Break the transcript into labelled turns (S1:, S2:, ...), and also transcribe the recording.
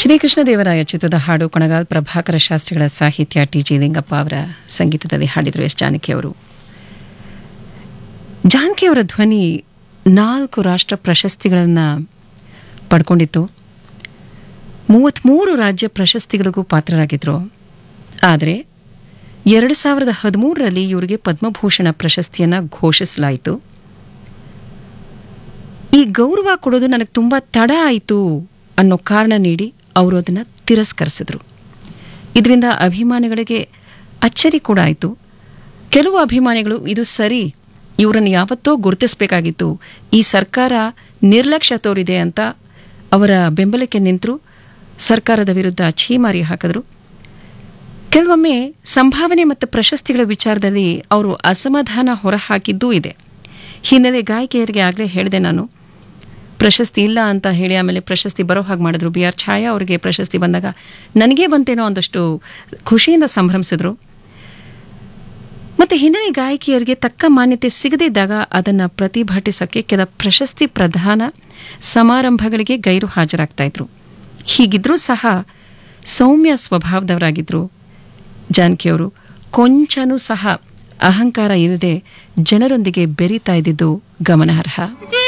S1: ಶ್ರೀಕೃಷ್ಣ ದೇವರಾಯ ಚಿತ್ರದ ಹಾಡು ಕೊಣಗಾಲ್ ಪ್ರಭಾಕರ ಶಾಸ್ತ್ರಿಗಳ ಸಾಹಿತ್ಯ ಟಿ ಜಿ ಲಿಂಗಪ್ಪ ಅವರ ಸಂಗೀತದಲ್ಲಿ ಹಾಡಿದರು ಎಸ್ ಜಾನಕಿ ಅವರು ಜಾನಕಿ ಅವರ ಧ್ವನಿ ನಾಲ್ಕು ರಾಷ್ಟ್ರ ಪ್ರಶಸ್ತಿಗಳನ್ನು ಪಡ್ಕೊಂಡಿತ್ತು ಮೂವತ್ತ್ಮೂರು ರಾಜ್ಯ ಪ್ರಶಸ್ತಿಗಳಿಗೂ ಪಾತ್ರರಾಗಿದ್ದರು ಆದರೆ ಎರಡು ಸಾವಿರದ ಹದಿಮೂರರಲ್ಲಿ ಇವರಿಗೆ ಪದ್ಮಭೂಷಣ ಪ್ರಶಸ್ತಿಯನ್ನು ಘೋಷಿಸಲಾಯಿತು ಈ ಗೌರವ ಕೊಡೋದು ನನಗೆ ತುಂಬ ತಡ ಆಯಿತು ಅನ್ನೋ ಕಾರಣ ನೀಡಿ ಅವರು ಅದನ್ನು ತಿರಸ್ಕರಿಸಿದ್ರು ಇದರಿಂದ ಅಭಿಮಾನಿಗಳಿಗೆ ಅಚ್ಚರಿ ಕೂಡ ಆಯಿತು ಕೆಲವು ಅಭಿಮಾನಿಗಳು ಇದು ಸರಿ ಇವರನ್ನು ಯಾವತ್ತೋ ಗುರುತಿಸಬೇಕಾಗಿತ್ತು ಈ ಸರ್ಕಾರ ನಿರ್ಲಕ್ಷ್ಯ ತೋರಿದೆ ಅಂತ ಅವರ ಬೆಂಬಲಕ್ಕೆ ನಿಂತರು ಸರ್ಕಾರದ ವಿರುದ್ಧ ಛೀಮಾರಿ ಹಾಕಿದ್ರು ಕೆಲವೊಮ್ಮೆ ಸಂಭಾವನೆ ಮತ್ತು ಪ್ರಶಸ್ತಿಗಳ ವಿಚಾರದಲ್ಲಿ ಅವರು ಅಸಮಾಧಾನ ಹೊರಹಾಕಿದ್ದೂ ಇದೆ ಹಿನ್ನೆಲೆ ಗಾಯಕಿಯರಿಗೆ ಆಗಲೇ ಹೇಳಿದೆ ನಾನು ಪ್ರಶಸ್ತಿ ಇಲ್ಲ ಅಂತ ಹೇಳಿ ಆಮೇಲೆ ಪ್ರಶಸ್ತಿ ಬರೋ ಹಾಗೆ ಮಾಡಿದ್ರು ಬಿ ಆರ್ ಛಾಯಾ ಅವರಿಗೆ ಪ್ರಶಸ್ತಿ ಬಂದಾಗ ನನಗೇ ಬಂತೇನೋ ಒಂದಷ್ಟು ಖುಷಿಯಿಂದ ಸಂಭ್ರಮಿಸಿದ್ರು ಮತ್ತೆ ಹಿನ್ನೆಲೆ ಗಾಯಕಿಯರಿಗೆ ತಕ್ಕ ಮಾನ್ಯತೆ ಸಿಗದಿದ್ದಾಗ ಅದನ್ನು ಪ್ರತಿಭಟಿಸಕ್ಕೆ ಕೆಲ ಪ್ರಶಸ್ತಿ ಪ್ರಧಾನ ಸಮಾರಂಭಗಳಿಗೆ ಗೈರು ಹಾಜರಾಗ್ತಾ ಇದ್ರು ಹೀಗಿದ್ರೂ ಸಹ ಸೌಮ್ಯ ಸ್ವಭಾವದವರಾಗಿದ್ರು ಜಾನಕಿಯವರು ಕೊಂಚನೂ ಸಹ ಅಹಂಕಾರ ಇಲ್ಲದೆ ಜನರೊಂದಿಗೆ ಬೆರೀತಾ ಇದ್ದಿದ್ದು ಗಮನಾರ್ಹ